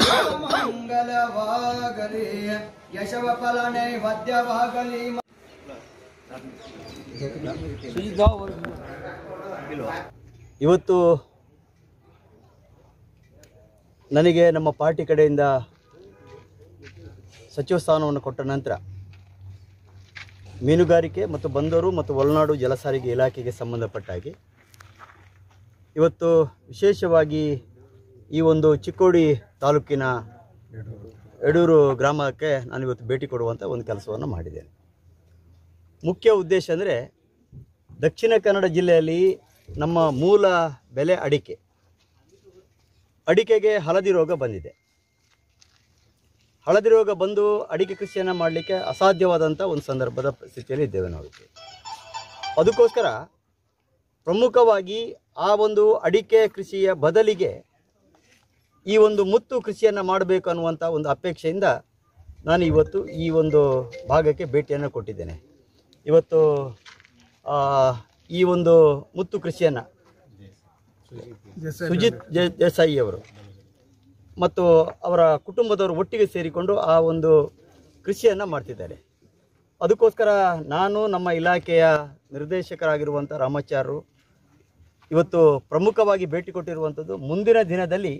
ಮಂಗಲವಾಗಲಿ ಯಶವ ಫಲನೆ ಮಧ್ಯವಾಗಲಿ ಇವತ್ತು ನನಗೆ ನಮ್ಮ ಪಾರ್ಟಿ ಕಡೆಯಿಂದ ಸಚಿವ ಸ್ಥಾನವನ್ನು ಕೊಟ್ಟ ನಂತರ ಮೀನುಗಾರಿಕೆ ಮತ್ತು ಬಂದರು ಮತ್ತು ಒಳನಾಡು ಜಲಸಾರಿಗೆ ಇಲಾಖೆಗೆ ಸಂಬಂಧಪಟ್ಟ ಹಾಗೆ ಇವತ್ತು ವಿಶೇಷವಾಗಿ ಈ ಒಂದು ಚಿಕ್ಕೋಡಿ ತಾಲೂಕಿನ ಯಡೂರು ಗ್ರಾಮಕ್ಕೆ ನಾನು ಇವತ್ತು ಭೇಟಿ ಕೊಡುವಂಥ ಒಂದು ಕೆಲಸವನ್ನು ಮಾಡಿದ್ದೇನೆ ಮುಖ್ಯ ಉದ್ದೇಶ ಅಂದರೆ ದಕ್ಷಿಣ ಕನ್ನಡ ಜಿಲ್ಲೆಯಲ್ಲಿ ನಮ್ಮ ಮೂಲ ಬೆಲೆ ಅಡಿಕೆ ಅಡಿಕೆಗೆ ಹಳದಿ ರೋಗ ಬಂದಿದೆ ಹಳದಿ ರೋಗ ಬಂದು ಅಡಿಕೆ ಕೃಷಿಯನ್ನು ಮಾಡಲಿಕ್ಕೆ ಅಸಾಧ್ಯವಾದಂಥ ಒಂದು ಸಂದರ್ಭದ ಸ್ಥಿತಿಯಲ್ಲಿ ಇದ್ದೇವೆ ನಾವು ಈಗ. ಅದಕ್ಕೋಸ್ಕರ ಪ್ರಮುಖವಾಗಿ ಆ ಒಂದು ಅಡಿಕೆ ಕೃಷಿಯ ಬದಲಿಗೆ ಈ ಒಂದು ಮುತ್ತು ಕೃಷಿಯನ್ನು ಮಾಡಬೇಕು ಅನ್ನುವಂಥ ಒಂದು ಅಪೇಕ್ಷೆಯಿಂದ ನಾನು ಇವತ್ತು ಈ ಒಂದು ಭಾಗಕ್ಕೆ ಭೇಟಿಯನ್ನು ಕೊಟ್ಟಿದ್ದೇನೆ ಇವತ್ತು ಆ, ಈ ಒಂದು ಮುತ್ತು ಕೃಷಿಯನ್ನು ಸುಜಿತ್ ಜೆ- ದೇಸಾಯಿ ಅವರು ಮತ್ತು ಅವರ ಕುಟುಂಬದವರು ಒಟ್ಟಿಗೆ ಸೇರಿಕೊಂಡು ಆ ಒಂದು ಕೃಷಿಯನ್ನು ಮಾಡ್ತಿದ್ದಾರೆ ಅದಕ್ಕೋಸ್ಕರ ನಾನು ನಮ್ಮ ಇಲಾಖೆಯ ನಿರ್ದೇಶಕರಾಗಿರುವಂಥ ರಾಮಾಚಾರ್ಯರು ಇವತ್ತು ಪ್ರಮುಖವಾಗಿ ಭೇಟಿ ಕೊಟ್ಟಿರುವಂಥದ್ದು ಮುಂದಿನ ದಿನದಲ್ಲಿ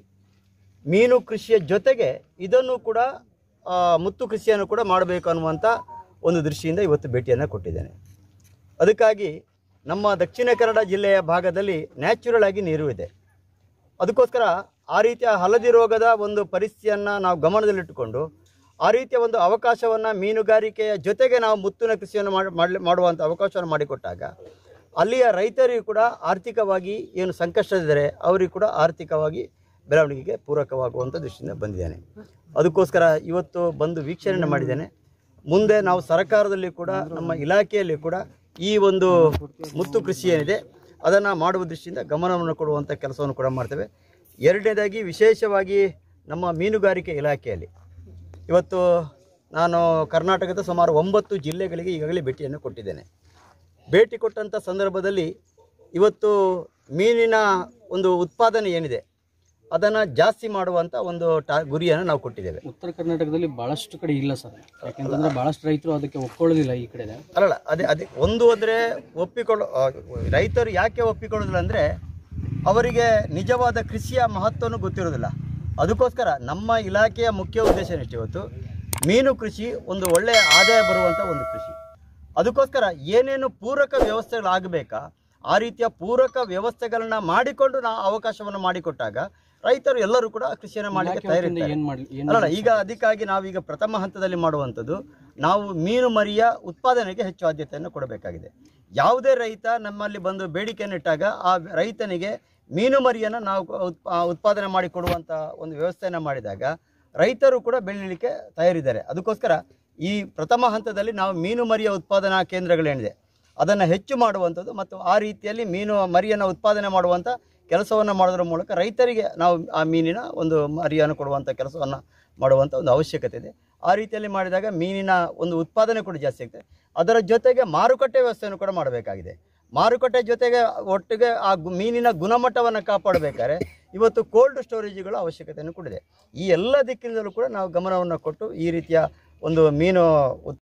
ಮೀನು ಕೃಷಿಯ ಜೊತೆಗೆ ಇದನ್ನು ಕೂಡ ಆ, ಮುತ್ತು ಕೃಷಿಯನ್ನು ಕೂಡ ಮಾಡಬೇಕು ಅನ್ನುವಂಥ ಒಂದು ದೃಷ್ಟಿಯಿಂದ ಇವತ್ತು ಭೇಟಿಯನ್ನು ಕೊಟ್ಟಿದ್ದೇನೆ ಅದಕ್ಕಾಗಿ ನಮ್ಮ ದಕ್ಷಿಣ ಕನ್ನಡ ಜಿಲ್ಲೆಯ ಭಾಗದಲ್ಲಿ ನ್ಯಾಚುರಲ್ ಆಗಿ ನೀರು ಇದೆ ಅದಕ್ಕೋಸ್ಕರ ಆ ರೀತಿಯ ಹಳದಿ ರೋಗದ ಒಂದು ಪರಿಸ್ಥಿತಿಯನ್ನು ನಾವು ಗಮನದಲ್ಲಿಟ್ಟುಕೊಂಡು ಆ ರೀತಿಯ ಒಂದು ಅವಕಾಶವನ್ನು ಮೀನುಗಾರಿಕೆಯ ಜೊತೆಗೆ ನಾವು ಮುತ್ತಿನ ಕೃಷಿಯನ್ನು ಮಾಡಿ ಮಾಡ್ಲಿ- ಮಾಡುವಂಥ ಅವಕಾಶವನ್ನು ಮಾಡಿಕೊಟ್ಟಾಗ ಅಲ್ಲಿಯ ರೈತರಿಗೂ ಕೂಡ ಆರ್ಥಿಕವಾಗಿ ಏನು ಸಂಕಷ್ಟದಿದ್ದಾರೆ ಅವರಿಗೂ ಕೂಡ ಆರ್ಥಿಕವಾಗಿ ಬೆಳವಣಿಗೆಗೆ ಪೂರಕವಾಗುವಂಥ ದೃಷ್ಟಿಯಿಂದ ಬಂದಿದ್ದೇನೆ ಅದಕ್ಕೋಸ್ಕರ ಇವತ್ತು ಬಂದು ವೀಕ್ಷಣೆ ಮಾಡಿದ್ದೇನೆ ಮುಂದೆ ನಾವು ಸರ್ಕಾರದಲ್ಲಿ ಕೂಡ ನಮ್ಮ ಇಲಾಖೆಯಲ್ಲಿ ಕೂಡ ಈ ಒಂದು ಮುತ್ತು ಕೃಷಿ ಏನಿದೆ ಅದನ್ನು ಮಾಡುವ ದೃಷ್ಟಿಯಿಂದ ಗಮನವನ್ನು ಕೊಡುವಂಥ ಕೆಲಸವನ್ನು ಕೂಡ ಮಾಡ್ತೇವೆ ಎರಡನೇದಾಗಿ ವಿಶೇಷವಾಗಿ ನಮ್ಮ ಮೀನುಗಾರಿಕೆ ಇಲಾಖೆಯಲ್ಲಿ ಇವತ್ತು ನಾನು ಕರ್ನಾಟಕದ ಸುಮಾರು ಒಂಬತ್ತು ಜಿಲ್ಲೆಗಳಿಗೆ ಈಗಾಗಲೇ ಭೇಟಿಯನ್ನು ಕೊಟ್ಟಿದ್ದೇನೆ ಭೇಟಿ ಕೊಟ್ಟಂಥ ಸಂದರ್ಭದಲ್ಲಿ ಇವತ್ತು ಮೀನಿನ ಒಂದು ಉತ್ಪಾದನೆ ಏನಿದೆ ಅದನ್ನು ಜಾಸ್ತಿ ಮಾಡುವಂಥ ಒಂದು ಟಾ ಗುರಿಯನ್ನು ನಾವು ಕೊಟ್ಟಿದ್ದೇವೆ ಉತ್ತರ ಕರ್ನಾಟಕದಲ್ಲಿ ಬಹಳಷ್ಟು ಕಡೆ ಇಲ್ಲ ಸರ್ ಯಾಕೆಂತಂದ್ರೆ ಬಹಳಷ್ಟು ರೈತರು ಅದಕ್ಕೆ ಒಪ್ಕೊಳ್ಳೋದಿಲ್ಲ ಈ ಕಡೆ ಅಲ್ಲಲ್ಲ ಅದೇ ಅದೇ ಒಂದು ಅಂದರೆ ಒಪ್ಪಿಕೊಳ್ಳೋ ಆ, ರೈತರು ಯಾಕೆ ಒಪ್ಪಿಕೊಳ್ಳೋದಿಲ್ಲ ಅಂದರೆ ಅವರಿಗೆ ನಿಜವಾದ ಕೃಷಿಯ ಮಹತ್ವನೂ ಗೊತ್ತಿರೋದಿಲ್ಲ ಅದಕ್ಕೋಸ್ಕರ ನಮ್ಮ ಇಲಾಖೆಯ ಮುಖ್ಯ ಉದ್ದೇಶ ಏನಿಷ್ಟು ಇವತ್ತು ಮೀನು ಕೃಷಿ ಒಂದು ಒಳ್ಳೆಯ ಆದಾಯ ಬರುವಂಥ ಒಂದು ಕೃಷಿ ಅದಕ್ಕೋಸ್ಕರ ಏನೇನು ಪೂರಕ ವ್ಯವಸ್ಥೆಗಳಾಗಬೇಕಾ ಆ ರೀತಿಯ ಪೂರಕ ವ್ಯವಸ್ಥೆಗಳನ್ನ ಮಾಡಿಕೊಂಡು ನಾವು ಅವಕಾಶವನ್ನು ಮಾಡಿಕೊಟ್ಟಾಗ ರೈತರು ಎಲ್ಲರೂ ಕೂಡ ಕೃಷಿಯನ್ನು ಮಾಡಲಿಕ್ಕೆ ತಯಾರಿದ್ದಾರೆ ಏನ್ ಮಾಡ್ಲಿ ಏನ್ ಅಲ್ಲ ಈಗ ಅದಕ್ಕಾಗಿ ನಾವೀಗ ಪ್ರಥಮ ಹಂತದಲ್ಲಿ ಮಾಡುವಂಥದ್ದು ನಾವು ಮೀನು ಮರಿಯ ಉತ್ಪಾದನೆಗೆ ಹೆಚ್ಚು ಆದ್ಯತೆಯನ್ನು ಕೊಡಬೇಕಾಗಿದೆ ಯಾವುದೇ ರೈತ ನಮ್ಮಲ್ಲಿ ಬಂದು ಬೇಡಿಕೆಯನ್ನು ಇಟ್ಟಾಗ ಆ ರೈತನಿಗೆ ಮೀನು ಮರಿಯನ್ನು ನಾವು ಉತ್- ಆ ಉತ್ಪಾದನೆ ಮಾಡಿ ಕೊಡುವಂಥ ಒಂದು ವ್ಯವಸ್ಥೆಯನ್ನು ಮಾಡಿದಾಗ ರೈತರು ಕೂಡ ಬೆಳೀಲಿಕ್ಕೆ ತಯಾರಿದ್ದಾರೆ ಅದಕ್ಕೋಸ್ಕರ ಈ ಪ್ರಥಮ ಹಂತದಲ್ಲಿ ನಾವು ಮೀನು ಮರಿಯ ಉತ್ಪಾದನಾ ಕೇಂದ್ರಗಳೇನಿದೆ ಅದನ್ನು ಹೆಚ್ಚು ಮಾಡುವಂಥದ್ದು ಮತ್ತು ಆ ರೀತಿಯಲ್ಲಿ ಮೀನು ಮರಿಯನ್ನು ಉತ್ಪಾದನೆ ಮಾಡುವಂಥ ಕೆಲಸವನ್ನು ಮಾಡೋದ್ರ ಮೂಲಕ ರೈತರಿಗೆ ನಾವು ಆ ಮೀನಿನ ಒಂದು ಮರಿಯನ್ನು ಕೊಡುವಂಥ ಕೆಲಸವನ್ನು ಮಾಡುವಂಥ ಒಂದು ಅವಶ್ಯಕತೆ ಇದೆ ಆ ರೀತಿಯಲ್ಲಿ ಮಾಡಿದಾಗ ಮೀನಿನ ಒಂದು ಉತ್ಪಾದನೆ ಕೂಡ ಜಾಸ್ತಿ ಆಗ್ತದೆ ಅದರ ಜೊತೆಗೆ ಮಾರುಕಟ್ಟೆ ವ್ಯವಸ್ಥೆಯನ್ನು ಕೂಡ ಮಾಡಬೇಕಾಗಿದೆ ಮಾರುಕಟ್ಟೆ ಜೊತೆಗೆ ಒಟ್ಟಿಗೆ ಆ ಗು- ಮೀನಿನ ಗುಣಮಟ್ಟವನ್ನು ಕಾಪಾಡಬೇಕಾದ್ರೆ ಇವತ್ತು ಕೋಲ್ಡ್ ಸ್ಟೋರೇಜ್ಗಳ ಅವಶ್ಯಕತೆಯನ್ನು ಕೂಡ ಇದೆ ಈ ಎಲ್ಲ ದಿಕ್ಕಿನಲ್ಲೂ ಕೂಡ ನಾವು ಗಮನವನ್ನು ಕೊಟ್ಟು ಈ ರೀತಿಯ ಒಂದು ಮೀನು ಉತ್